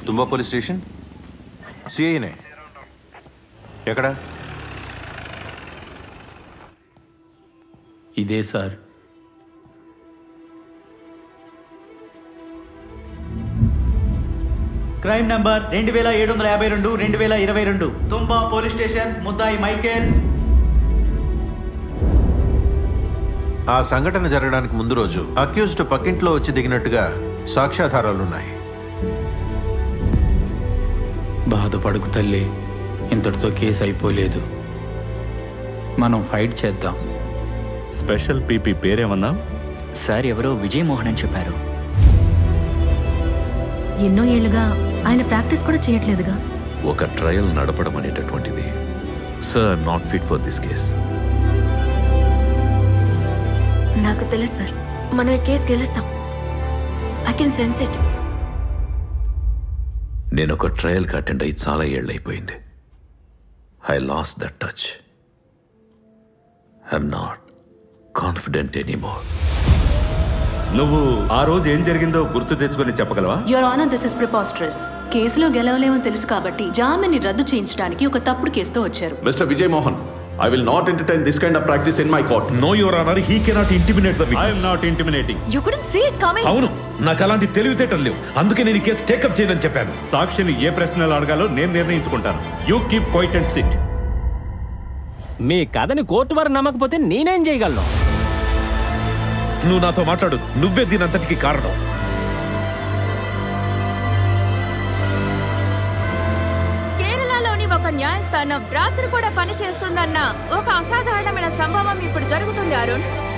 తుంబా police station సిఐనే ఎక్కడ ఇదే sir crime number రెండు వేల ఏడు వందల యాభై రెండు రెండు వేల ఇరవై రెండు తుంబా పోలీస్ స్టేషన్ ముద్దాయి మైకేల్ ఆ సంఘటన జరగడానికి ముందు రోజు అక్యూజ్డ్ పక్కింట్లో వచ్చి దిగినట్టుగా సాక్ష్యాధారాలున్నాయి బాధపడుకు తల్లి ఇంతటితో కేసు అయిపోలేదు మనం ఫైట్ చేద్దాం స్పెషల్ పీపీ పేరేమన్నా సార్ ఎవరో విజయ్ మోహన్ అని చెప్పారు ఎన్నో ఏళ్లుగా ఆయన ప్రాక్టీస్ కూడా చేయట్లేదుగా ఒక ట్రయల్ నడపడం అనేటటువంటిది sir not fit for this case నాకు తెలుసు సార్ మనం ఈ కేసు గెలుస్తాం ఐ కెన్ సెన్స్ ఇట్ నేను ఒక ట్రయల్కి అటెండ్ అయ్యి చాలా ఏళ్ళైపోయింది I lost that touch I'm not confident anymore నువ్వు ఆ రోజు ఏం జరిగిందో గుర్తు తెచ్చుకొని చెప్పగలవా your honour this is preposterous కేసులో గెలవలేమని తెలుసు కాబట్టి జామీన్ని రద్దు చేయించడానికి ఒక తప్పుడు కేసుతో వచ్చారు Mr. Vijay Mohan, I will not entertain this kind of practice in my court. No your honour he cannot intimidate the I'm not intimidating you couldn't see it coming అవును నాకు అలాంటి తెలివితేటలు లేవు అందుకే నేను ఈ కేసు టేకప్ చేయనని చెప్పాను సాక్షిని ఏ ప్రశ్నలు అడగాలో నేను నిర్ణయించుకుంటాను you keep quiet and sit మీ కథని కోర్టు వారు నమ్మకపోతే నేనేం చేయగలను నువ్వు నాతో మాట్లాడు నువ్వే దీనంతటికి కారణం కేరళలోని ఒక న్యాయస్థానం రాత్రి కూడా పని చేస్తుందన్న ఒక అసాధారణమైన సంభవం ఇప్పుడు జరుగుతుంది అరుణ్